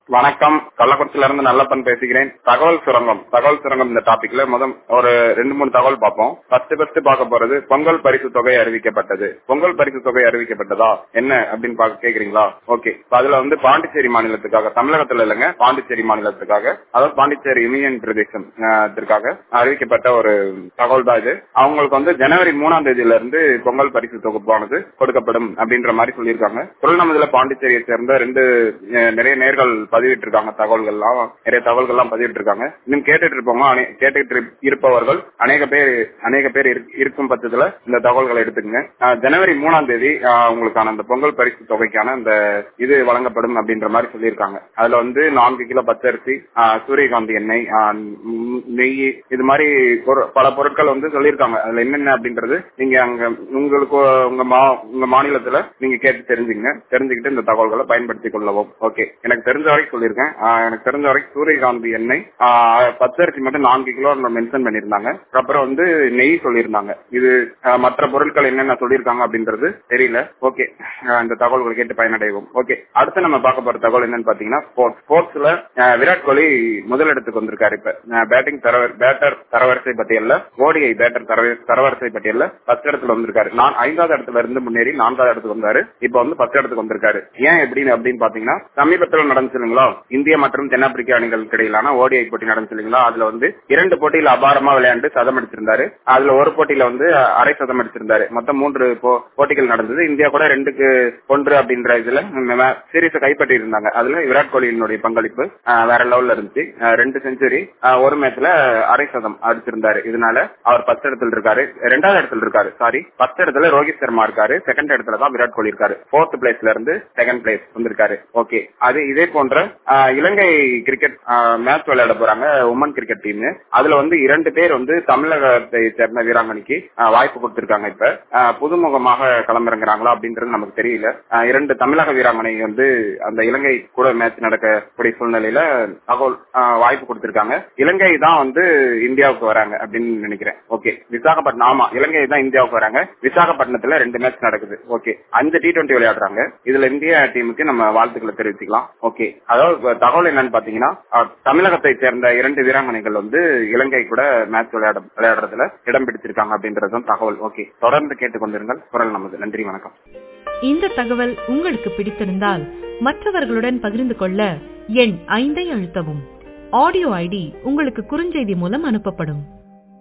வணக்கம் கள்ளக்குறிச்சியில இருந்து நல்லப்பன் பேசுகிறேன் தகவல் சுரங்கம் தகவல் சுரங்கம் இந்த டாபிக்ல முதல் ஒரு ரெண்டு மூணு தகவல் பார்ப்போம் ஃபர்ஸ்ட் ஃபர்ஸ்ட் பார்க்க போறது பொங்கல் பரிசு தொகை அறிவிக்கப்பட்டது பொங்கல் பரிசு தொகை அறிவிக்கப்பட்டதா என்ன அப்படின்னு பார்க்க கேக்குறீங்களா ஓகே அதுல வந்து பாண்டிச்சேரி மாநிலத்துக்காக தமிழகத்துல இல்லைங்க பாண்டிச்சேரி மாநிலத்துக்காக அதாவது பாண்டிச்சேரி யூனியன் பிரதேசம் அஹ், இதற்காக அறிவிக்கப்பட்ட ஒரு தகவல் தான் இது அவங்களுக்கு வந்து ஜனவரி மூணாம் தேதியில இருந்து பொங்கல் பரிசு தொகுப்பானது கொடுக்கப்படும் அப்படின்ற மாதிரி சொல்லியிருக்காங்க திருவண்ணாமலையில பாண்டிச்சேரியை சேர்ந்த ரெண்டு அஹ், நிறைய நேர்கள் பதிவிட்டு இருக்காங்க தகவல்கள்லாம் நிறைய தகவல்கள்லாம் பதிவிட்டு இருக்காங்க இன்னும் கேட்டுட்டு இருப்பவங்க அனே- கேட்டுட்டு இருப்- இருப்பவர்கள் அநேக பேர் அநேக பேர் இருக்- இருக்கும் பட்சத்துல இந்த தகவல்களை எடுத்துக்கங்க அஹ், ஜனவரி மூணாம் தேதி அஹ், உங்களுக்கான அந்த பொங்கல் பரிசு தொகைக்கான இந்த இது வழங்கப்படும் அப்படின்ற மாதிரி சொல்லியிருக்காங்க அதுல வந்து நான்கு கிலோ பச்சரிசி அஹ், சூரியகாந்தி எண்ணெய் அஹ், ம், நெய் இது மாதிரி பொரு- பல பொருட்கள் வந்து சொல்லியிருக்காங்க அதுல என்னென்ன அப்படின்றது நீங்க அங்க உங்களுக்கு உங்க மா உங்க மாநிலத்துல நீங்க கேட்டு தெரிஞ்சுங்க தெரிஞ்சுக்கிட்டு இந்த தகவல்களை பயன்படுத்திக் கொள்ளவும் ஓகே எனக்கு தெரிஞ்ச வரைக்கும் சொல்லியிருக்கேன் ஆஹ் எனக்கு தெரிஞ்ச வரைக்கும் சூரியகாந்தி எண்ணெய் ஆஹ் பச்சரிசி மட்டும் நான்கு கிலோ மென்ஷன் பண்ணியிருந்தாங்க அப்புறம் வந்து நெய் சொல்லியிருந்தாங்க இது ஆஹ் மற்ற பொருட்கள் என்னென்ன சொல்லியிருக்காங்க அப்படின்றது தெரியல ஓகே இந்த தகவல்களை கேட்டு பயனடைவோம் ஓகே அடுத்து நம்ம பார்க்க போற தகவல் என்னன்னு பாத்தீங்கன்னா ஸ்போர்ட்ஸ் ஸ்போர்ட்ஸ்ல விராட் கோலி முதலிடத்துக்கு வந்திருக்காரு இப்ப பேட்டிங் பேட்டர் தரவரிசை பட்டியல்ல ஓடிஐ பேட்டர் தரவரிசை பட்டியல்ல ஃபர்ஸ்ட் இடத்துல வந்திருக்காரு நான் ஐந்தாவது இடத்துல இருந்து முன்னேறி நான்காவது இடத்துக்கு வந்தாரு இப்ப வந்து ஃபர்ஸ்ட் இடத்துக்கு வந்திருக்காரு ஏன் எப்படின்னு அப்படின்னு பாத்தீங்கன்னா சமீபத்தில் நடந்துச்சு இல்லைங்களா இந்திய மற்றும் தென்னாப்பிரிக்க அணிகளுக்கு இடையிலான ஓடிஐ போட்டி நடந்துச்சு இல்லைங்களா அதுல வந்து இரண்டு போட்டியில அபாரமா விளையாண்டு சதம் அடிச்சிருந்தாரு அதுல ஒரு போட்டியில வந்து அரை சதம் அடிச்சிருந்தாரு மொத்தம் மூன்று போ- போட்டிகள் நடந்தது இந்தியா கூட ரெண்டுக்கு ஒன்று அப்படின்ற இதுல சீரீஸை கைப்பற்றி இருந்தாங்க அதுல விராட் கோலியினுடைய பங்களிப்பு அஹ், வேற லெவல்ல இருந்துச்சு அஹ், ரெண்டு செஞ்சுரி ஒரு மேட்ச்ல அரை சதம் அடிச்சிருந்தாரு இதனால அவர் பத்து இடத்துல இருக்காரு ரெண்டாவது இடத்துல இருக்காரு சாரி பத்து இடத்துல ரோஹித் சர்மா இருக்காரு செகண்ட் இடத்துல தான் விராட் கோலி இருக்காரு போர்த் பிளேஸ்ல இருந்து செகண்ட் பிளேஸ் வந்திருக்காரு ஓகே அது இதே போன்ற அஹ், இலங்கை கிரிக்கெட் மேட்ச் விளையாட போறாங்க உமன் கிரிக்கெட் டீம் அதுல வந்து இரண்டு பேர் வந்து தமிழகத்தை சேர்ந்த வீராங்கனைக்கு அஹ், வாய்ப்பு கொடுத்திருக்காங்க இப்ப அஹ், புதுமுகமாக களமிறங்குறாங்களா அப்படின்றது நமக்கு தெரியல அஹ், இரண்டு தமிழக வீராங்கனை வந்து அந்த இலங்கை கூட மேட்ச் நடக்கக்கூடிய சூழ்நிலையில தகவல் அஹ், வாய்ப்பு கொடுத்திருக்காங்க இலங்கை தான் வந்து இந்தியாவுக்கு வராங்க அப்படின்னு நினைக்கிறேன் ஓகே விசாகப்பட்டினம் ஆமா இலங்கை தான் இந்தியாவுக்கு வராங்க விசாகப்பட்டினத்துல ரெண்டு மேட்ச் நடக்குது ஓகே அஞ்சு டி டுவெண்ட்டி விளையாடுறாங்க இதுல இந்திய டீமுக்கு நம்ம வாழ்த்துக்களை தெரிவிச்சுக்கலாம் ஓகே அதாவது இப்ப தகவல் என்னன்னு பாத்தீங்கன்னா அஹ், தமிழகத்தை சேர்ந்த இரண்டு வீராங்கனைகள் வந்து இலங்கை கூட மேட்ச் விளையாட விளையாடுறதுல இடம் பிடிச்சிருக்காங்க அப்படின்றதும் தகவல் ஓகே தொடர்ந்து கேட்டுக்கொண்டிருங்கள் குரல் நமது நன்றி வணக்கம் இந்த தகவல் உங்களுக்கு பிடித்திருந்தால் மற்றவர்களுடன் பகிர்ந்து கொள்ள எண் ஐந்தை அழுத்தவும் ஆடியோ ஐடி உங்களுக்கு குறுஞ்செய்தி மூலம் அனுப்பப்படும்